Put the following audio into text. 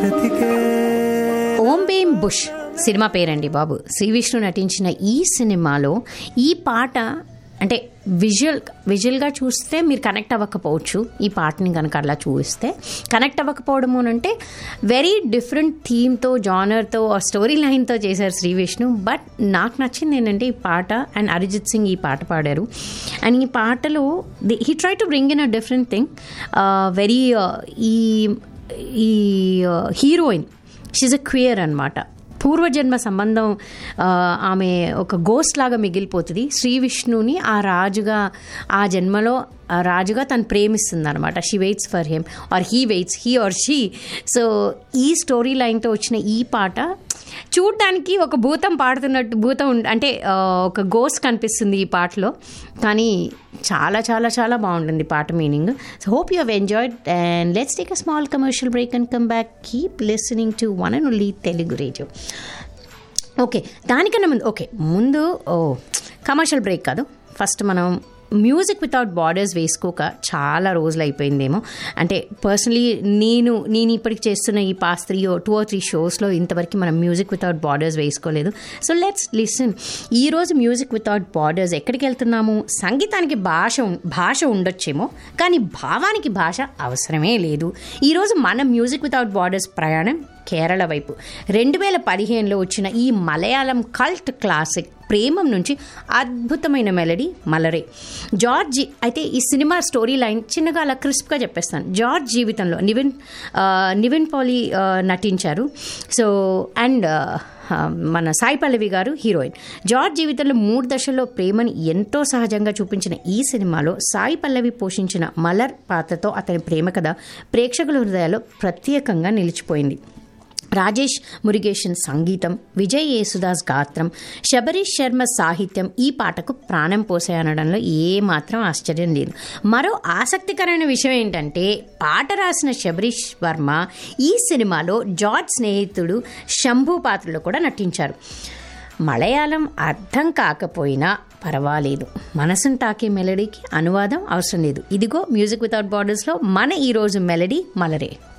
బ్రతికే ఓం Bhim bush cinema పేరండి బాబు శ్రీ విష్ణు నటించిన ఈ సినిమాలో ఈ పాట అంటే విజువల్ విజువల్గా చూస్తే మీరు కనెక్ట్ అవ్వకపోవచ్చు ఈ పాటని కనుక అలా చూస్తే కనెక్ట్ అవ్వకపోవడము అంటే వెరీ డిఫరెంట్ థీమ్తో జానర్తో స్టోరీ లైన్తో చేశారు శ్రీ విష్ణు బట్ నాకు నచ్చింది ఏంటంటే ఈ పాట అండ్ అరిజిత్ సింగ్ ఈ పాట పాడారు అండ్ ఈ పాటలో he try to bring in a different thing very ఈ ఈ హీరోయిన్ షీజ్ అ క్వియర్ అనమాట పూర్వజన్మ సంబంధం ఆ, ఆమె ఒక గోస్ట్ లాగా మిగిలిపోతుంది శ్రీ విష్ణుని ఆ రాజుగా ఆ జన్మలో ఆ రాజుగా తను ప్రేమిస్తుంది అనమాట she waits for him or he waits he or she so ఈ స్టోరీ లైన్తో వచ్చిన ఈ పాట చూడ్డానికి ఒక భూతం పాడుతున్నట్టు భూతం ఉం- అంటే ఆ, ఒక గోస్ట్ కనిపిస్తుంది ఈ పాటలో కానీ చాలా చాలా చాలా బాగుంటుంది పాట meaning so hope you have enjoyed and let's take a small commercial break and come back keep listening to one and only Telugu radio okay దానికన్నా ముందు ఓకే ముందు ఓ కమర్షియల్ బ్రేక్ కాదు ఫస్ట్ మనం మ్యూజిక్ వితౌట్ బార్డర్స్ వేసుకోక చాలా రోజులు అయిపోయిందేమో అంటే పర్సనలీ నేను నేను ఇప్పటికి చేస్తున్న ఈ past three two or three షోస్లో ఇంతవరకు మనం మ్యూజిక్ వితౌట్ బార్డర్స్ వేసుకోలేదు సో లెట్స్ లిసన్ ఈరోజు మ్యూజిక్ వితౌట్ బార్డర్స్ ఎక్కడికి వెళ్తున్నాము సంగీతానికి భాష ఉం- భాష ఉండొచ్చేమో కానీ భావానికి భాష అవసరమే లేదు ఈరోజు మన మ్యూజిక్ వితౌట్ బార్డర్స్ ప్రయాణం కేరళ వైపు రెండు వేల పదిహేనులో వచ్చిన ఈ మలయాళం కల్ట్ క్లాసిక్ ప్రేమం నుంచి అద్భుతమైన మెలడీ మలరే జార్జ్ జీ- అయితే ఈ సినిమా స్టోరీ లైన్ చిన్నగా అలా క్రిస్ప్గా చెప్పేస్తాను జార్జ్ జీవితంలో నివిన్ ఆ, నివిన్ పాలీ ఆ, నటించారు సో అండ్ ఆ, మన సాయి పల్లవి గారు హీరోయిన్ జార్జ్ జీవితంలో మూడు దశల్లో ప్రేమని ఎంతో సహజంగా చూపించిన ఈ సినిమాలో సాయి పల్లవి పోషించిన మలర్ పాత్రతో అతని ప్రేమ కథ ప్రేక్షకుల హృదయాల్లో ప్రత్యేకంగా నిలిచిపోయింది రాజేష్ మురుగేషన్ సంగీతం విజయ్ యేసుదాస్ గాత్రం శబరీష్ శర్మ సాహిత్యం ఈ పాటకు ప్రాణం పోసాయనడంలో ఏమాత్రం ఆశ్చర్యం లేదు మరో ఆసక్తికరమైన విషయం ఏంటంటే పాట రాసిన శబరీష్ వర్మ ఈ సినిమాలో జార్జ్ స్నేహితుడు శంభు పాత్రలో కూడా నటించారు మలయాళం అర్థం కాకపోయినా పర్వాలేదు మనసును తాకే మెలడీకి అనువాదం అవసరం లేదు ఇదిగో మ్యూజిక్ వితౌట్ బార్డర్స్లో మన ఈరోజు మెలడీ మలరే